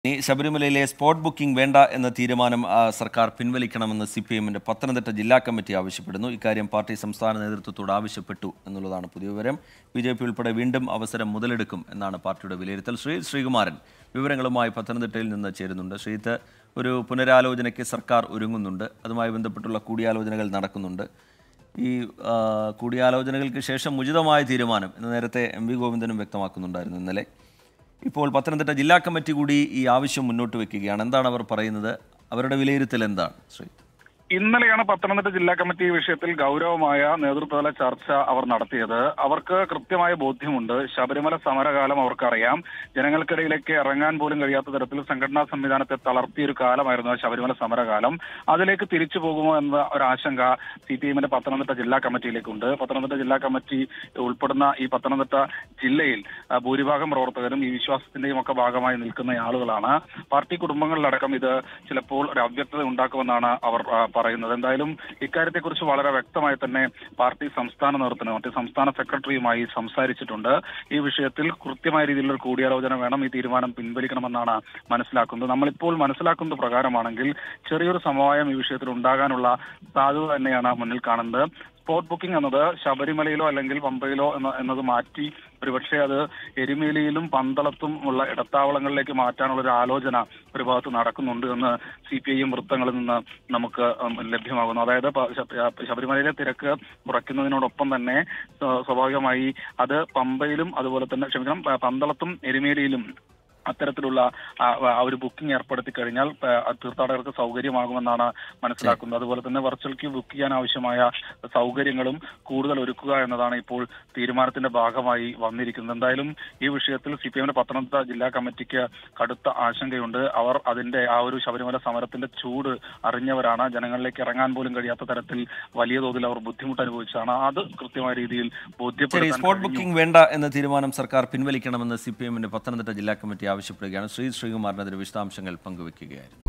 ഇനി ശബരിമലയിലെ spot booking വേണ്ട എന്ന തീരുമാനം ആ, സർക്കാർ പിൻവലിക്കണമെന്ന് സി പി എമ്മിന്റെ പത്തനംതിട്ട ജില്ലാ കമ്മിറ്റി ആവശ്യപ്പെടുന്നു ഇക്കാര്യം പാർട്ടി സംസ്ഥാന നേതൃത്വത്തോട് ആവശ്യപ്പെട്ടു എന്നുള്ളതാണ് പുതിയ വിവരം ബി ജെ പി ഉൾപ്പെടെ വീണ്ടും അവസരം മുതലെടുക്കും എന്നാണ് പാർട്ടിയുടെ വിലയിരുത്തൽ ശ്രീ ശ്രീകുമാരൻ വിവരങ്ങളുമായി പത്തനംതിട്ടയിൽ നിന്ന് ചേരുന്നുണ്ട് ശ്രീത്ത് ഒരു പുനരാലോചനയ്ക്ക് സർക്കാർ ഒരുങ്ങുന്നുണ്ട് അതുമായി ബന്ധപ്പെട്ടുള്ള കൂടിയാലോചനകൾ നടക്കുന്നുണ്ട് ഈ ആ, കൂടിയാലോചനകൾക്ക് ശേഷം ഉചിതമായ തീരുമാനം എന്ന് നേരത്തെ എം വി ഗോവിന്ദനും വ്യക്തമാക്കുന്നുണ്ടായിരുന്നു ഇന്നലെ ഇപ്പോൾ പത്തനംതിട്ട ജില്ലാ കമ്മിറ്റി കൂടി ഈ ആവശ്യം മുന്നോട്ട് വെക്കുകയാണ് എന്താണ് അവർ പറയുന്നത് അവരുടെ വിലയിരുത്തൽ എന്താണ് ശ്രീ ഇന്നലെയാണ് പത്തനംതിട്ട ജില്ലാ കമ്മിറ്റി ഈ വിഷയത്തിൽ ഗൗരവമായ നേതൃത്വതല ചർച്ച അവർ നടത്തിയത് അവർക്ക് കൃത്യമായ ബോധ്യമുണ്ട് ശബരിമല സമരകാലം അവർക്കറിയാം ജനങ്ങൾക്കിടയിലേക്ക് ഇറങ്ങാൻ പോലും കഴിയാത്ത തരത്തിൽ സംഘടനാ സംവിധാനത്തെ തളർത്തിയ ഒരു കാലമായിരുന്നു ആ ശബരിമല സമരകാലം അതിലേക്ക് തിരിച്ചു പോകുമോ എന്ന ഒരു ആശങ്ക സി പി എമ്മിന്റെ പത്തനംതിട്ട ജില്ലാ കമ്മിറ്റിയിലേക്കുണ്ട് പത്തനംതിട്ട ജില്ലാ കമ്മിറ്റി ഉൾപ്പെടുന്ന ഈ പത്തനംതിട്ട ജില്ലയിൽ ആ, ഭൂരിഭാഗം പ്രവർത്തകരും ഈ വിശ്വാസത്തിന്റെയും ഒക്കെ ഭാഗമായി നിൽക്കുന്ന ആളുകളാണ് പാർട്ടി കുടുംബങ്ങളിലടക്കം ഇത് ചിലപ്പോൾ ഒരു അവ്യക്തത ഉണ്ടാക്കുമെന്നാണ് അവർ ആ, പറയുന്നത് എന്തായാലും ഇക്കാര്യത്തെക്കുറിച്ച് വളരെ വ്യക്തമായി തന്നെ പാർട്ടി സംസ്ഥാന നേതൃത്വത്തിന് മറ്റ് സംസ്ഥാന സെക്രട്ടറിയുമായി സംസാരിച്ചിട്ടുണ്ട് ഈ വിഷയത്തിൽ കൃത്യമായ രീതിയിലുള്ള ഒരു കൂടിയാലോചന വേണം ഈ തീരുമാനം പിൻവലിക്കണമെന്നാണ് മനസ്സിലാക്കുന്നത് നമ്മളിപ്പോൾ മനസ്സിലാക്കുന്നത് പ്രകാരമാണെങ്കിൽ ചെറിയൊരു സമവായം ഈ വിഷയത്തിൽ ഉണ്ടാകാനുള്ള സാധ്യത തന്നെയാണ് മുന്നിൽ കാണുന്നത് സ്പോട്ട് ബുക്കിംഗ് എന്നത് ശബരിമലയിലോ അല്ലെങ്കിൽ പമ്പയിലോ എന്ന എന്നത് മാറ്റി ഒരുപക്ഷെ അത് എരുമേലിയിലും പന്തളത്തും ഉള്ള ഇടത്താവളങ്ങളിലേക്ക് മാറ്റാനുള്ള ഒരു ആലോചന ഒരു ഭാഗത്ത് നടക്കുന്നുണ്ട് എന്ന് സി പി ഐ എം വൃത്തങ്ങളിൽ നിന്ന് നമുക്ക് ഉം, ലഭ്യമാകുന്നു അതായത് പ- ശബ- ശബരിമലയിലെ തിരക്ക് കുറയ്ക്കുന്നതിനോടൊപ്പം തന്നെ സ്വ- സ്വാഭാവികമായി അത് പമ്പയിലും അതുപോലെ തന്നെ ക്ഷമിക്കണം പ- പന്തളത്തും എരുമേലിയിലും അത്തരത്തിലുള്ള ആ, ആ ഒരു ബുക്കിംഗ് ഏർപ്പെടുത്തി കഴിഞ്ഞാൽ ആ, തീർത്ഥാടകർക്ക് സൗകര്യമാകുമെന്നാണ് മനസ്സിലാക്കുന്നത് അതുപോലെ തന്നെ വെർച്വൽ ക്യൂ ബുക്ക് ചെയ്യാൻ ആവശ്യമായ സൗകര്യങ്ങളും കൂടുതൽ ഒരുക്കുക എന്നതാണ് ഇപ്പോൾ തീരുമാനത്തിന്റെ ഭാഗമായി വന്നിരിക്കുന്നത് എന്തായാലും ഈ വിഷയത്തിൽ സി പി എമ്മിന്റെ പത്തനംതിട്ട ജില്ലാ കമ്മിറ്റിക്ക് കടുത്ത ആശങ്കയുണ്ട് അവർ അതിന്റെ ആ ഒരു ശബരിമല സമരത്തിന്റെ ചൂട് അറിഞ്ഞവരാണ് ജനങ്ങളിലേക്ക് ഇറങ്ങാൻ പോലും കഴിയാത്ത തരത്തിൽ വലിയ തോതിൽ അവർ ബുദ്ധിമുട്ട് അനുഭവിച്ചതാണ് അത് കൃത്യമായ രീതിയിൽ ശരി ബോധ്യപ്പെടുത്താൻ സ്പോട്ട് കഴിഞ്ഞു. ബുക്കിംഗ് വേണ്ട എന്ന തീരുമാനം സർക്കാർ പിൻവലിക്കണമെന്ന് സി പി എമ്മിന്റെ പത്തനംതിട്ട ജില്ലാ കമ്മിറ്റി ആവശ്യപ്പെടുകയാണ് ശ്രീ ശ്രീകുമാറിനെതിരെ വിശദാംശങ്ങൾ പങ്കുവെക്കുകയായിരുന്നു